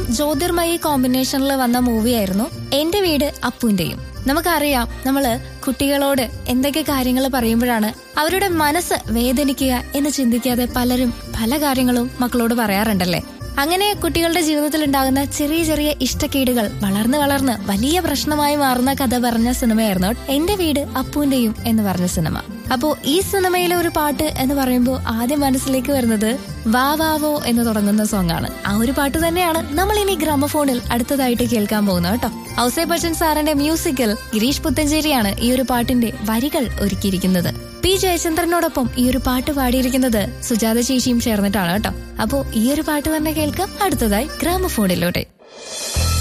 ജ്യോതിർമയി കോമ്പിനേഷനിൽ വന്ന മൂവിയായിരുന്നു എന്റെ വീട് അപ്പുവിന്റെയും നമുക്കറിയാം നമ്മള് കുട്ടികളോട് എന്തൊക്കെ കാര്യങ്ങൾ പറയുമ്പോഴാണ് അവരുടെ മനസ്സ് വേദനിക്കുക എന്ന് ചിന്തിക്കാതെ പലരും പല കാര്യങ്ങളും മക്കളോട് പറയാറുണ്ടല്ലേ അങ്ങനെ കുട്ടികളുടെ ജീവിതത്തിൽ ഉണ്ടാകുന്ന ചെറിയ ചെറിയ ഇഷ്ടക്കേടുകൾ വളർന്ന് വളർന്ന് വലിയ പ്രശ്നമായി മാറുന്ന കഥ പറഞ്ഞ സിനിമയായിരുന്നു എന്റെ വീട് അപ്പുവിന്റെയും എന്ന് പറഞ്ഞ സിനിമ അപ്പോ ഈ സിനിമയിലെ ഒരു പാട്ട് എന്ന് പറയുമ്പോൾ ആദ്യം മനസ്സിലേക്ക് വരുന്നത് വാ വാവോ എന്ന് തുടങ്ങുന്ന സോങ് ആണ് ആ ഒരു പാട്ട് തന്നെയാണ് നമ്മൾ ഇനി ഗ്രാമഫോണിൽ അടുത്തതായിട്ട് കേൾക്കാൻ പോകുന്നത് കേട്ടോ ഔസേ ബച്ചൻ സാറിന്റെ മ്യൂസിക്കിൽ ഗിരീഷ് പുത്തഞ്ചേരിയാണ് ഈ ഒരു പാട്ടിന്റെ വരികൾ ഒരുക്കിയിരിക്കുന്നത് പി ജയചന്ദ്രനോടൊപ്പം ഈ ഒരു പാട്ട് പാടിയിരിക്കുന്നത് സുജാത ചേച്ചിയും ചേർന്നിട്ടാണ് കേട്ടോ അപ്പോ ഈ ഒരു പാട്ട് തന്നെ കേൾക്കാം അടുത്തതായി ഗ്രാമഫോണിലൂടെ